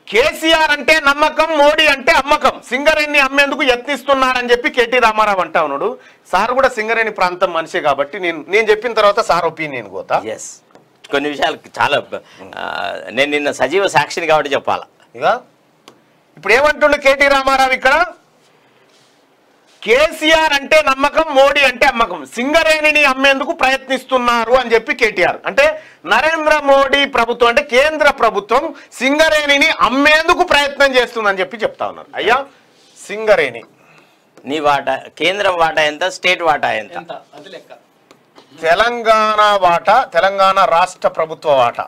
కేసీఆర్ అంటే నమ్మకం మోడీ అంటే అమ్మకం సింగరేణి అమ్మేందుకు యత్నిస్తున్నారని చెప్పి కేటీ రామారావు అంటా ఉన్నాడు సార్ కూడా సింగరేణి ప్రాంతం మనిషే కాబట్టి నేను నేను చెప్పిన తర్వాత సార్ ఒపీనియన్ పోతా ఎస్ కొన్ని విషయాలు చాలా ఆ, నేను నిన్న సజీవ సాక్షిని కాబట్టి చెప్పాలా ఇక ఇప్పుడు ఏమంటుండు కేటీ రామారావు ఇక్కడ కేసీఆర్ అంటే నమ్మకం మోడీ అంటే అమ్మకం సింగరేణిని అమ్మేందుకు ప్రయత్నిస్తున్నారు అని చెప్పి కేటీఆర్ అంటే నరేంద్ర మోడీ ప్రభుత్వం అంటే కేంద్ర ప్రభుత్వం సింగరేణిని అమ్మేందుకు ప్రయత్నం చేస్తుందని చెప్పి చెప్తా ఉన్నారు అయ్యా సింగరేణి నీ వాటా కేంద్రం వాటా ఎంత స్టేట్ వాటా ఎంత ఎంత అది లెక్క తెలంగాణ వాటా తెలంగాణ రాష్ట్ర ప్రభుత్వ వాటా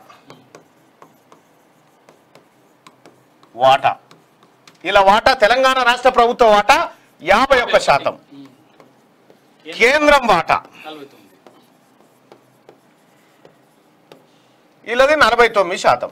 వాటా ఇలా వాటా తెలంగాణ రాష్ట్ర ప్రభుత్వ వాటా యాభై ఒక్క శాతం కేంద్రం వాటా నలభై తొమ్మిది ఇలాది నలభై తొమ్మిది శాతం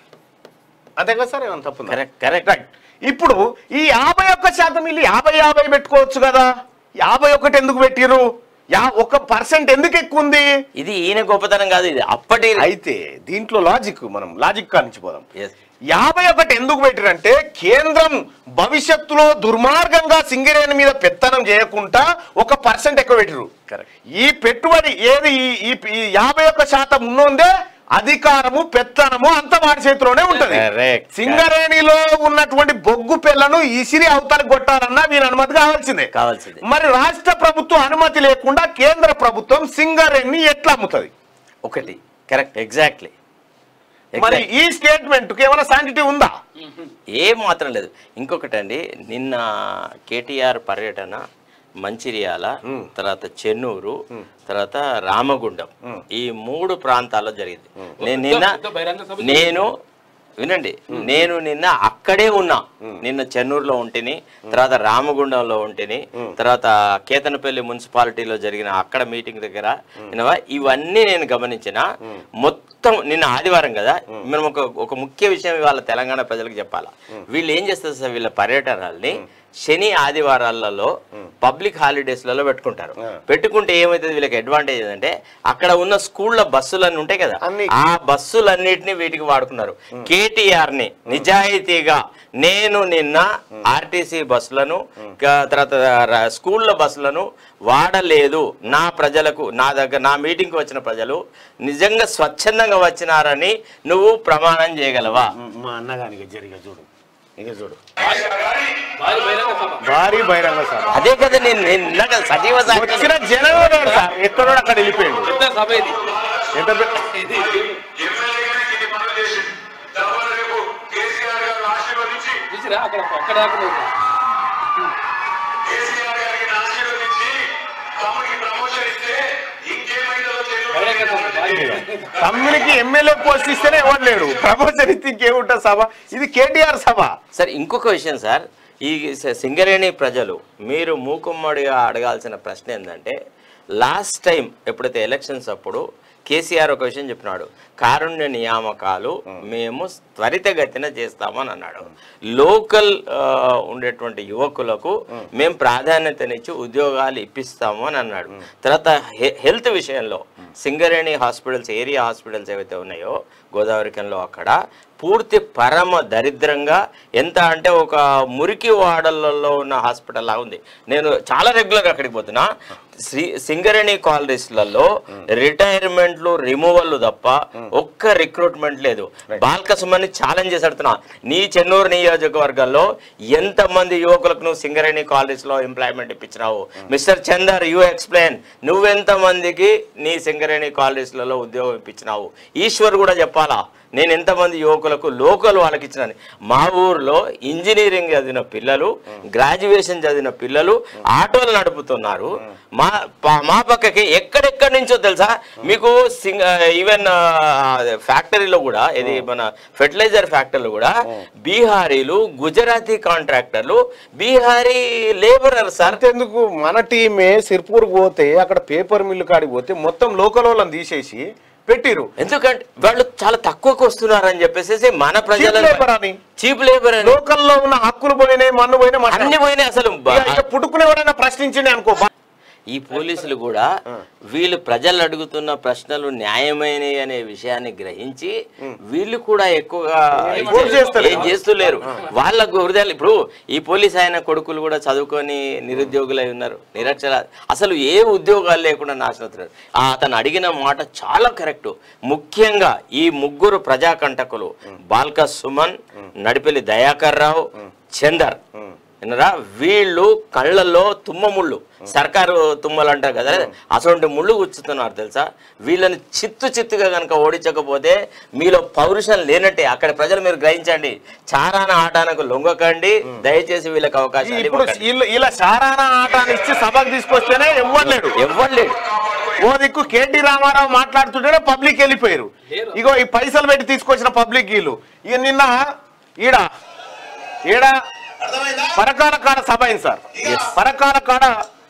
అంతే కదా సార్ ఏమైనా తప్పు కరెక్ట్ కరెక్ట్ రైట్ ఇప్పుడు ఈ యాభై ఒక్క శాతం వీళ్ళు యాభై యాభై పెట్టుకోవచ్చు కదా యాభై ఒకటి ఎందుకు పెట్టిరు యా ఒక పర్సెంట్ ఎందుకు ఎక్కువ ఉంది ఇది ఈయన గొప్పతనం కాదు ఇది అప్పటి అయితే దీంట్లో లాజిక్ మనం లాజిక్ కానించి పోదాం Yes. యాభై ఒకటి ఎందుకు పెట్టిరంటే కేంద్రం భవిష్యత్తులో దుర్మార్గంగా సింగరేణి మీద పెత్తనం చేయకుండా ఒక పర్సెంట్ ఎక్కువ పెట్టిరు Correct. ఈ పెట్టుబడి ఏది ఈ- ఈ ఈ యాభై ఒక్క శాతం ఉన్నోందే అధికారము పెత్తనము అంత వాడి చేతిలోనే ఉంటది Correct. సింగరేణిలో ఉన్నటువంటి బొగ్గు పిల్లను ఇసిరి అవతల కొట్టాలన్నా వీరి అనుమతి కావాల్సిందే కావాల్సిందే. మరి రాష్ట్ర ప్రభుత్వం అనుమతి లేకుండా కేంద్ర ప్రభుత్వం సింగరేణి ఎట్లా అమ్ముతుంది ఒకటి కరెక్ట్ ఎగ్జాక్ట్లీ మరి ఈ స్టేట్మెంట్ కి ఏమైనా శాంటిటీ ఉందా ఏం మాత్రం లేదు ఇంకొకటి అండి నిన్న కేటీఆర్ పర్యటన మంచిర్యాల తర్వాత చెన్నూరు తర్వాత రామగుండం ఈ మూడు ప్రాంతాల్లో జరిగింది నేను నిన్న పెద్ద బహిరంగ సభ నేను వినండి నేను నిన్న అక్కడే ఉన్నా నిన్న చెన్నూరులో ఉంటిని తర్వాత రామగుండంలో ఉంటిని తర్వాత కేతనపల్లి మున్సిపాలిటీలో జరిగిన అక్కడ మీటింగ్ దగ్గర వినవా? ఇవన్నీ నేను గమనించిన మొత్తం నిన్న ఆదివారం కదా మనం ఒక ఒక ముఖ్య విషయం ఇవాళ తెలంగాణ ప్రజలకు చెప్పాలా వీళ్ళు ఏం చేస్తారు సార్ వీళ్ళ పర్యటనల్ని శని ఆదివారాలలో పబ్లిక్ హాలిడేస్లలో పెట్టుకుంటారు పెట్టుకుంటే ఏమైతుంది వీళ్ళకి అడ్వాంటేజ్ ఏంటంటే అక్కడ ఉన్న స్కూళ్ళ బస్సులన్నీ ఉంటాయి కదా అన్ని. ఆ బస్సులన్నిటిని వీటికి వాడుకున్నారు కేటీఆర్ ని నిజాయితీగా నేను నిన్న ఆర్టీసీ బస్సులను క- తర్వాత ర- స్కూళ్ళ బస్సులను వాడలేదు నా ప్రజలకు నా దగ్గర నా మీటింగ్కి వచ్చిన ప్రజలు నిజంగా స్వచ్ఛందంగా వచ్చినారని నువ్వు ప్రమాణం చేయగలవా మా అన్నగానికి జరిగే చూడు ఇక చూడు భారీ బహిరంగ సభ భారీ బహిరంగ సభ అదే కదా నేను నేను ఇందాక సజీవ సాక్షి వచ్చిన జనం ఉన్నాడు సార్ ఎక్కడో అక్కడ వెళ్ళిపోయాడు పెద్ద సభ ఇది ఎంత పెద్ద ఇది ఎమ్మెల్యేగానే ఇది పనులు చేసి తప్పని రేపు కేసీఆర్ గారు ఆశీర్వదించి చూసిరా అక్కడ అక్కడ దాకా ఉంది. కేసీఆర్ గారికి ఆశీర్వదించి తమకి ప్రమోషన్ ఇస్తే ఇంకేమైందో బహిరంగ సభ భారీ తెలియదు తమ్మునికి ఎమ్మెల్యే పోస్ట్ ఇస్తేనే ఎవరు లేడు ప్రమోషన్ ఇస్తే ఇంకేముంటుంది సభ ఇది కేటీఆర్ సభ సార్ ఇంకొక విషయం సార్ ఈ స- సింగరేణి ప్రజలు మీరు మూకుమ్మడిగా అడగాల్సిన ప్రశ్న ఏంటంటే లాస్ట్ టైం ఎప్పుడైతే ఎలక్షన్స్ అప్పుడు కేసీఆర్ ఒక విషయం చెప్పినాడు కారుణ్య నియామకాలు మేము త్వరితగతిన చేస్తామని అన్నాడు లోకల్ ఆ, ఉండేటువంటి యువకులకు మేము ప్రాధాన్యతనిచ్చి ఉద్యోగాలు ఇప్పిస్తాము అని అన్నాడు తర్వాత హె- హెల్త్ విషయంలో సింగరేణి హాస్పిటల్స్ ఏరియా హాస్పిటల్స్ ఏవైతే ఉన్నాయో గోదావరికంలో అక్కడ పూర్తి పరమ దరిద్రంగా ఎంత అంటే ఒక మురికి వాడలలో ఉన్న హాస్పిటల్ లాగా ఉంది నేను చాలా రెగ్యులర్గా అక్కడికి పోతున్నా శ్రీ సింగరేణి కాలనీస్లలో రిటైర్మెంట్లు రిమూవల్ తప్ప ఒక్క రిక్రూట్మెంట్ లేదు బాల్కసుమని ఛాలెంజ్ చేసి అడుగుతున్నా నీ చెన్నూరు నియోజకవర్గాల్లో ఎంతమంది యువకులకు నువ్వు సింగరేణి కాలనీస్లో ఎంప్లాయ్మెంట్ ఇప్పించినావు మిస్టర్ చందర్ యూ ఎక్స్ప్లెయిన్ నువ్వెంత మందికి నీ సింగరేణి కాలనీస్లలో ఉద్యోగం ఇప్పించినావు ఈశ్వర్ కూడా చెప్పాలా నేను ఎంతమంది యువకులకు లోకల్ వాళ్ళకి ఇచ్చినాను మా ఊర్లో ఇంజనీరింగ్ చదివిన పిల్లలు గ్రాడ్యుయేషన్ చదివిన పిల్లలు ఆటోలు నడుపుతున్నారు మా ప- మా పక్కకి ఎక్కడెక్కడి నుంచో తెలుసా మీకు సింగ్ ఈవెన్ ఫ్యాక్టరీలో కూడా ఇది మన ఫెర్టిలైజర్ ఫ్యాక్టరీలో కూడా బీహారీలు గుజరాతీ కాంట్రాక్టర్లు బీహారీ లేబరర్ సార్ అంతెందుకు మన టీమే సిర్పూర్ పోతే అక్కడ పేపర్ మిల్లు కాడికి పోతే మొత్తం లోకల్ వాళ్ళని తీసేసి పెట్టిరు ఎందుకంటే వాళ్ళు చాలా తక్కువకు వస్తున్నారని చెప్పేసి మన ప్రజల labor అని. చీప్ లేబర్ అని లోకల్లో ఉన్న హక్కులు పోయినాయి మన్ను పోయినా అన్ని పోయినాయి అసలు బ- పుట్టుకునేవాడైనా ప్రశ్నించండి అనుకో ఈ పోలీసులు కూడా వీళ్ళు ప్రజలు అడుగుతున్న ప్రశ్నలు న్యాయమైనవి అనే విషయాన్ని గ్రహించి వీళ్ళు కూడా ఎక్కువగా ఎంఫోర్స్ చేస్తలేరు. ఏం చేస్తులేరు వాళ్ళ హృదయాలు ఇప్పుడు ఈ పోలీస్ ఆయన కొడుకులు కూడా చదువుకొని నిరుద్యోగులై ఉన్నారు నిరక్షర అసలు ఏ ఉద్యోగాలు లేకుండా నాశనవుతున్నారు ఆ అతను అడిగిన మాట చాలా కరెక్ట్ ముఖ్యంగా ఈ ముగ్గురు ప్రజాకంటకులు బాల్క సుమన్ నడిపెల్లి దయాకర్ రావు చందర్ విన్నరా వీళ్ళు కళ్ళల్లో తుమ్మ ముళ్ళు సర్కారు తుమ్మలు అంటారు కదా అటువంటి ముళ్ళు గుచ్చుతున్నారు తెలుసా వీళ్ళని చిత్తు చిత్తుగా కనుక ఓడించకపోతే మీలో పౌరుషం లేనట్టే అక్కడ ప్రజలు మీరు గ్రహించండి చారాన ఆటానకు లొంగకండి దయచేసి వీళ్ళకి అవకాశం ఇప్పుడు వీళ్ళు ఇలా శారాన ఆటాన్ని ఇచ్చి సభకు తీసుకొస్తేనే ఇవ్వలేడు ఇవ్వలేడు ఓ దిక్కు కేటీ రామారావు మాట్లాడుతుంటేనే పబ్లిక్ వెళ్ళిపోయారు లేరు. ఇగో ఈ పైసలు పెట్టి తీసుకొచ్చిన పబ్లిక్ వీళ్ళు ఇక నిన్న ఈడ ఈడ పరకాల కాడ సభ అయింది సార్ పరకాల కాడ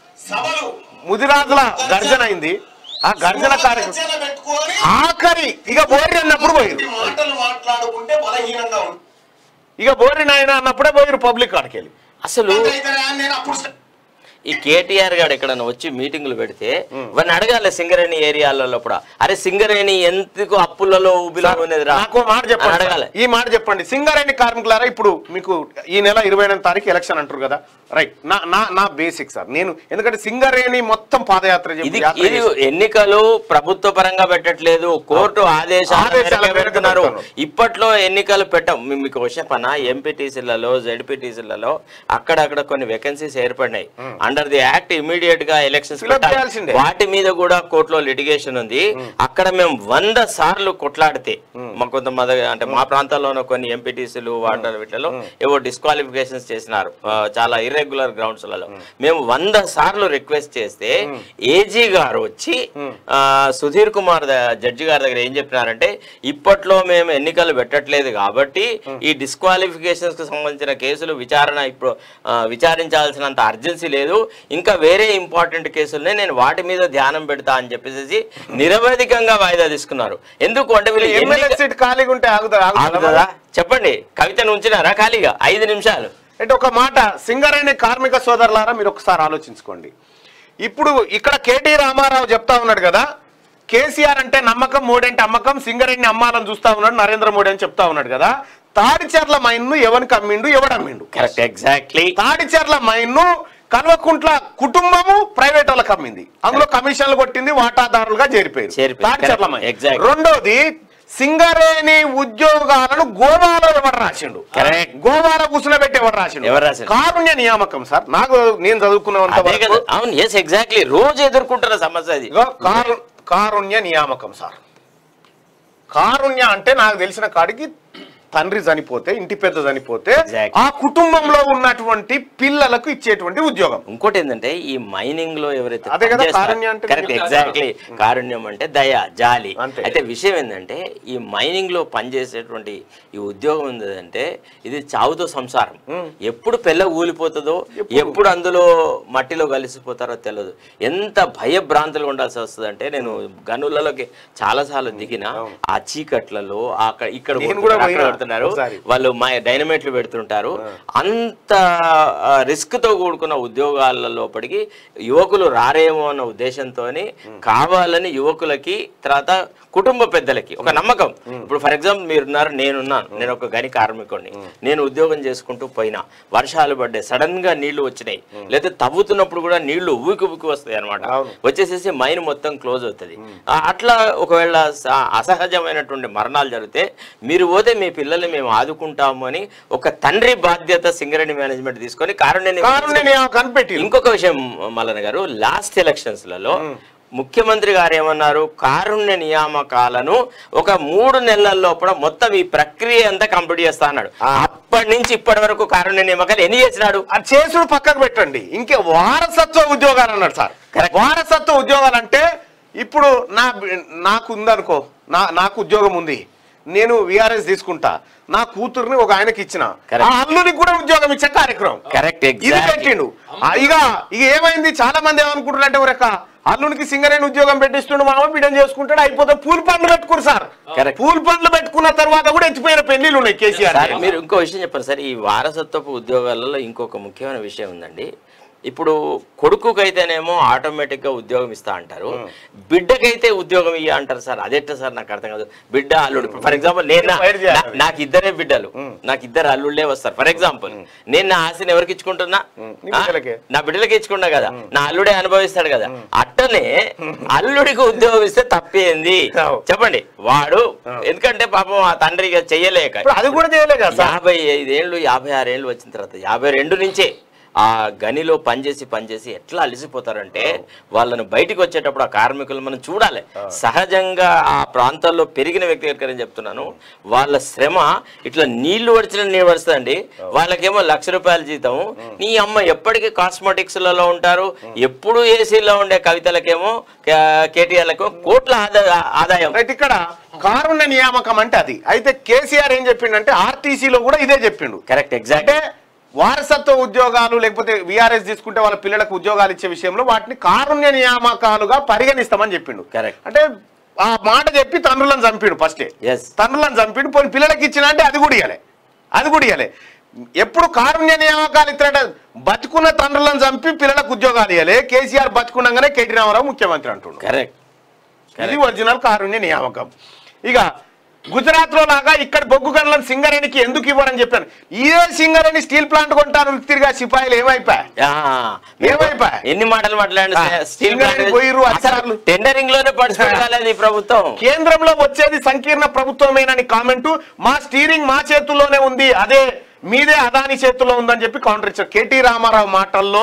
సభలు ముదిరాజుల గర్జన అయింది ఆ గర్జన కార్యక్రమం చర్చలు పెట్టుకొని ఆఖరి ఇక బోరి అన్నప్పుడు పోయారు ఈ మాటలు మాట్లాడుకుంటే బలహీనంగా ఉంటుంది ఇక బోరి నాయన అన్నప్పుడే పోయారు పబ్లిక్ కాడికి వెళ్ళి అసలు అయితే నేను అప్పుడు ఈ కేటీఆర్ గారు ఎక్కడన్నా వచ్చి మీటింగులు పెడితే వాడిని అడగాలి సింగరేణి ఏరియాలలో కూడా అరే సింగరేణి ఎందుకు అప్పులలో ఊబిలో ఉన్నది రా నాకు ఓ మాట చెప్పండి అని అడగాలి సార్. ఈ మాట చెప్పండి సింగరేణి కార్మికులారా ఇప్పుడు మీకు ఈ నెల ఇరవై ఎనిమిది తారీఖు ఎలక్షన్ అంటారు కదా రైట్ నా నా నా బేసిక్ సార్ నేను ఎందుకంటే సింగరేణి మొత్తం పాదయాత్ర చెప్పి ఇది యాత్ర ఇది చేసి- ఎన్నికలు ప్రభుత్వ పరంగా పెట్టట్లేదు కోర్టు ఆదేశాల ఆదేశాల మేరకే మేరకు పెడుతున్నారు పెడుతున్నారు. ఇప్పట్లో ఎన్నికలు పెట్టం మీ- మీకు చెప్పనా ఎంపీటీసీలలో జెడ్పీటీసీలలో అక్కడక్కడ కొన్ని వేకెన్సీస్ ఏర్పడినాయి అండర్ ది యాక్ట్ ఇమీడియట్ గా ఎలక్షన్స్ Fill up చేయాల్సిందే. వాటి మీద కూడా కోర్టులో లిటిగేషన్ ఉంది అక్కడ మేము వంద సార్లు కొట్లాడితే మా కొంత మా దగ్గర- అంటే మా ప్రాంతాల్లోనే కొన్ని ఎంపీటీసీలు వాటర్ వీటిలో ఏవో డిస్క్వాలిఫికేషన్స్ చేసినారు ఆ, చాలా ఇర్రెగ్యులర్ గ్రౌండ్స్లలో మేము వంద సార్లు రిక్వెస్ట్ చేస్తే ఏజీ గారు వచ్చి ఆ, సుధీర్ కుమార్ ద- జడ్జి గారి దగ్గర ఏం చెప్పినారంటే ఇప్పట్లో మేము ఎన్నికలు పెట్టట్లేదు కాబట్టి ఈ డిస్క్వాలిఫికేషన్స్ కి సంబంధించిన కేసులు విచారణ ఇప్పుడు ఆ, విచారించాల్సినంత అర్జెన్సీ లేదు ఇంకా వేరే ఇంపార్టెంట్ కేసులనే నేను వాటి మీద ధ్యానం పెడతా అని చెప్పేసి నిరవధికంగా వాయిదా తీసుకున్నారు ఎందుకు అంటే వీళ్ళు ఎమ్మెల్యే ఎన్నిక- సీట్ ఖాళీగా ఉంటే ఆగుతా ఆగుతుందా చెప్పండి కవితను ఉంచినారా ఖాళీగా ఐదు నిమిషాలు అంటే ఒక మాట సింగరేణి కార్మిక సోదరులారా మీరు ఒకసారి ఆలోచించుకోండి ఇప్పుడు ఇక్కడ కేటీ రామారావు చెప్తా ఉన్నాడు కదా కేసీఆర్ అంటే నమ్మకం మోడీ అంటే అమ్మకం సింగరేణి అమ్మాలని చూస్తా ఉన్నాడు నరేంద్ర మోడీ అని చెప్తా ఉన్నాడు కదా తాడిచెర్ల మైన్ను ఎవరికి అమ్మిండు ఎవడమ్మిండు కరెక్ట్ ఎగ్జాక్ట్లీ తాడిచెర్ల మైన్ను కల్వకుంట్ల కుటుంబము ప్రైవేట్ వాళ్ళకి అమ్మింది అందులో కమిషన్లు కొట్టింది వాటాదారులుగా చేరిపోయారు చేరిపోయారు. తాడిచెర్ల Correct. Mine Exactly. రెండోది సింగరేణి ఉద్యోగాలను గోవాలో ఎవరు రాసిండు Correct. గోవాలో కూర్చునబెట్టి ఎవరు రాసిండు ఎవరు రాసిండు? కారుణ్య నియామకం సార్ నాకు నేను చదువుకున్నంత అదే కదా వరకు అవును ఎస్ ఎగ్జాక్ట్లీ రోజు ఎదుర్కొంటున్న సమస్య అది ఇగో కారు కారుణ్య నియామకం సార్ కారుణ్య అంటే నాకు తెలిసిన కాడికి తండ్రి చనిపోతే ఇంటి పెద్ద చనిపోతే Exactly. ఆ కుటుంబంలో ఉన్నటువంటి పిల్లలకు ఇచ్చేటువంటి ఉద్యోగం ఇంకోటి ఏంటంటే ఈ మైనింగ్ లో ఎవరైతే అదే కదా కారుణ్యం అంటే కరెక్ట్ ఎగ్జాక్ట్లీ కారుణ్యం అంటే దయ జాలి అంతే. అయితే విషయం ఏంటంటే ఈ మైనింగ్ లో పనిచేసేటువంటి ఈ ఉద్యోగం ఏంటంటే ఇది చావుతో సంసారం ఎప్పుడు పెళ్ళ ఊలిపోతుందో ఎప్పుడు అందులో మట్టిలో కలిసిపోతారో తెలియదు ఎంత భయభ్రాంతులు ఉండాల్సి వస్తుంది అంటే నేను గనులలోకి చాలా సార్లు దిగిన ఆ చీకట్లలో అక్కడ ఇక్కడ నేను కూడా కొడుతున్నారు, అక్కడ పోయినా కొడుతున్నారు ఒకసారి. వాళ్ళు మా డైనమైట్లు పెడుతుంటారు అంత రిస్క్ తో కూడుకున్న ఉద్యోగాల లోపలికి యువకులు రారేమో అన్న ఉద్దేశంతో కావాలని యువకులకి తర్వాత కుటుంబ పెద్దలకి ఒక నమ్మకం ఇప్పుడు ఫర్ ఎగ్జాంపుల్ మీరున్నారు నేనున్నాను నేను ఒక గని కార్మికుడిని నేను ఉద్యోగం చేసుకుంటూ పోయినా వర్షాలు పడ్డాయి సడన్ గా నీళ్లు వచ్చినాయి లేదా తవ్వుతున్నప్పుడు కూడా నీళ్లు ఊకి ఊకి వస్తాయి అనమాట అవును. వచ్చేసేసి మైన్ మొత్తం క్లోజ్ అవుతుంది ఆ, అట్లా ఒకవేళ స- అసహజమైనటువంటి మరణాలు జరిగితే మీరు పోతే మీ పిల్లల్ని మేము ఆదుకుంటాము అని ఒక తండ్రి బాధ్యత సింగరేణి మేనేజ్మెంట్ తీసుకొని కారుణ్య కారుణ్య నియామకాన్ని పెట్టి ఇంకొక విషయం మల్లన్న గారు లాస్ట్ ఎలక్షన్స్ లలో ముఖ్యమంత్రి గారు ఏమన్నారు కారుణ్య నియామకాలను ఒక మూడు నెలల లోపల మొత్తం ఈ ప్రక్రియ అంతా కంప్లీట్ చేస్తా అన్నాడు అప్పటి నుంచి ఇప్పటి వరకు కారుణ్య నియామకాలు ఎన్ని చేసినాడు ఆ చేసుడు పక్కకు పెట్టండి ఇంకే వారసత్వ ఉద్యోగాలు అన్నాడు సార్ వారసత్వ ఉద్యోగాలు అంటే ఇప్పుడు నా బి- నాకు ఉందనుకో నా నాకు ఉద్యోగం ఉంది నేను విఆర్ఎస్ తీసుకుంటా నా కూతుర్ని ఒక ఆయనకి ఇచ్చిన Correct. ఆ అల్లునికి కూడా ఉద్యోగం ఇచ్చే కార్యక్రమం కరెక్ట్ ఇది ఎగ్జాక్ట్ పెట్టిండు ఆ, ఇక ఇక ఏమైంది చాలా మంది ఏమనుకుంటున్నారు అంటే ఊరక అల్లునికి సింగరేణి ఉద్యోగం పెట్టిస్తుండు మామ బిడ్డను చేసుకుంటాడు అయిపోతే పూల్ పండ్లు పెట్టుకురు సార్ Correct. పూల్ పండ్లు పెట్టుకున్న తర్వాత కూడా ఎత్తిపోయిన పెళ్లిళ్ళు ఉన్నాయి కేసీఆర్ సార్ మీరు ఇంకో విషయం చెప్పండి సార్ ఈ వారసత్వపు ఉద్యోగాలలో ఇంకొక ముఖ్యమైన విషయం ఉందండి ఇప్పుడు కొడుకుకైతేనేమో ఆటోమేటిక్ గా ఉద్యోగం ఇస్తా అంటారు బిడ్డకైతే ఉద్యోగం ఇయ్య అంటారు సార్ అదెట్ట సార్ నాకు అర్థం కాదు బిడ్డ అల్లుడు ఫర్ ఎగ్జాంపుల్ నేను నా- ఫైర్ చేయాలి. నా- నాకు ఇద్దరే బిడ్డలు నాకు ఇద్దరు అల్లుళ్ళే వస్తారు ఫర్ ఎగ్జాంపుల్ నేను నా ఆశని ఎవరికి ఇచ్చుకుంటున్నా నీ ఆ? బిడ్డలకే. నా బిడ్డలకి ఇచ్చుకున్నా కదా నా అల్లుడే అనుభవిస్తాడు కదా అట్టనే అల్లుడికి ఉద్యోగం ఇస్తే తప్పేంది అవు. చెప్పండి వాడు ఎందుకంటే పాపం ఆ తండ్రి ఇక చెయ్యలేక ఇప్పుడు అది కూడా చేయలే కదా సార్ యాభై ఐదేళ్ళు యాభై ఆరేళ్ళు వచ్చిన తర్వాత యాభై రెండు నుంచే ఆ గనిలో పనిచేసి పనిచేసి ఎట్లా అలసిపోతారంటే వాళ్ళని బయటికి వచ్చేటప్పుడు ఆ కార్మికులు మనం చూడాలి సహజంగా ఆ ప్రాంతాల్లో పెరిగిన వ్యక్తి దగ్గర నేను చెప్తున్నాను వాళ్ళ శ్రమ ఇట్లా నీళ్లు వడిచిన నీళ్ళు వడుతుందండి వాళ్ళకేమో లక్ష రూపాయల జీతం నీ అమ్మ ఎప్పటికీ కాస్మెటిక్స్ లలో ఉంటారు ఎప్పుడు ఏసీలో ఉండే కవితలకేమో కేటీఆర్లకు కోట్ల ఆదా- ఆదాయం రైట్ ఇక్కడ కారుణ్య నియామకం అంటే అది అయితే కేసీఆర్ ఏం చెప్పిండంటే ఆర్టీసీలో కూడా ఇదే చెప్పిండు కరెక్ట్ ఎగ్జాక్ట్ అంటే వారసత్వ ఉద్యోగాలు లేకపోతే విఆర్ఎస్ తీసుకుంటే వాళ్ళ పిల్లలకు ఉద్యోగాలు ఇచ్చే విషయంలో వాటిని కారుణ్య నియామకాలుగా పరిగణిస్తామని చెప్పిండు Correct. అంటే ఆ మాట చెప్పి తండ్రులను చంపిండు ఫస్టే Yes. తండ్రులను చంపిండు పోయి పిల్లలకి ఇచ్చిన అంటే అది కూడా ఇయ్యాలి అది కూడా ఇయ్యాలి ఎప్పుడు కారుణ్య నియామకాలు ఇస్తారంటే బతుకున్న తండ్రులను చంపి పిల్లలకు ఉద్యోగాలు ఇవ్వాలి కేసీఆర్ బతుకున్నాగానే కేటీ రామారావు ముఖ్యమంత్రి అంటుండు కరెక్ట్ ఇది ఒరిజినల్ కారుణ్య నియామకం ఇక గుజరాత్ లో లాగా ఇక్కడ బొగ్గు గనులను సింగరేణికి ఎందుకు ఇవ్వరని చెప్పాను ఇదే సింగరేణి స్టీల్ ప్లాంట్ కొంటారు తిరిగా సిపాయిలు ఏమైపోయా ఆ, ఏమైపోయా? ఎన్ని మాటలు మాట్లాడండి ఆ, స్టీల్ సింగరేణి ప్లాంట్ పోయిర్రు, అధికారులు. టెండరింగ్ లోనే పార్టిసిపేట్ కాలేదు ఈ ప్రభుత్వం కేంద్రంలో వచ్చేది సంకీర్ణ ప్రభుత్వమేనని కామెంటు మా స్టీరింగ్ మా చేతుల్లోనే ఉంది అదే మీదే అదాని చేతుల్లో ఉందని చెప్పి కౌంటర్ ఇచ్చారు కేటీ రామారావు మాటల్లో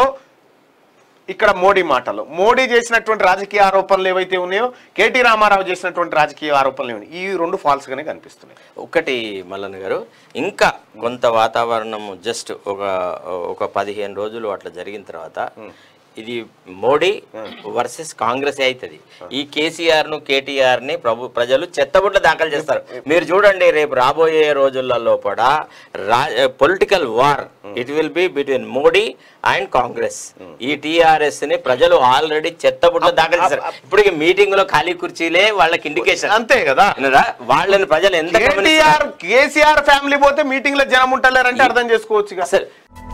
ఇక్కడ మోడీ మాటలు మోడీ చేసినటువంటి రాజకీయ ఆరోపణలు ఏవైతే ఉన్నాయో కేటీ రామారావు చేసినటువంటి రాజకీయ ఆరోపణలు ఏమి ఈ రెండు ఫాల్స్ గానే కనిపిస్తున్నాయి ఒకటి మల్లన్న గారు ఇంకా కొంత వాతావరణం జస్ట్ ఒక ఒక పదిహేను రోజులు అట్లా జరిగిన తర్వాత ఇది మోడీ వర్సెస్ కాంగ్రెస్ అవుతుంది ఈ కేసీఆర్ ను కేటీఆర్ ని ప్రభు ప్రజలు చెత్తబుట్ల దాఖలు చేస్తారు మీరు చూడండి రేపు రాబోయే రోజులలో కూడా political war it will be between Modi and Congress ఈ టిఆర్ఎస్ ని ప్రజలు ఆల్రెడీ చెత్తబుట్ల దాఖలు చేస్తారు ఇప్పుడు మీటింగ్ లో ఖాళీ కుర్చీలే వాళ్ళకి ఇండికేషన్ అంతే కదా వాళ్ళని ప్రజలు ఎంత కేటీఆర్ కేసీఆర్ ఫ్యామిలీ పోతే మీటింగ్ లో జనం ఉంటలేరంటే అర్థం చేసుకోవచ్చు అసలు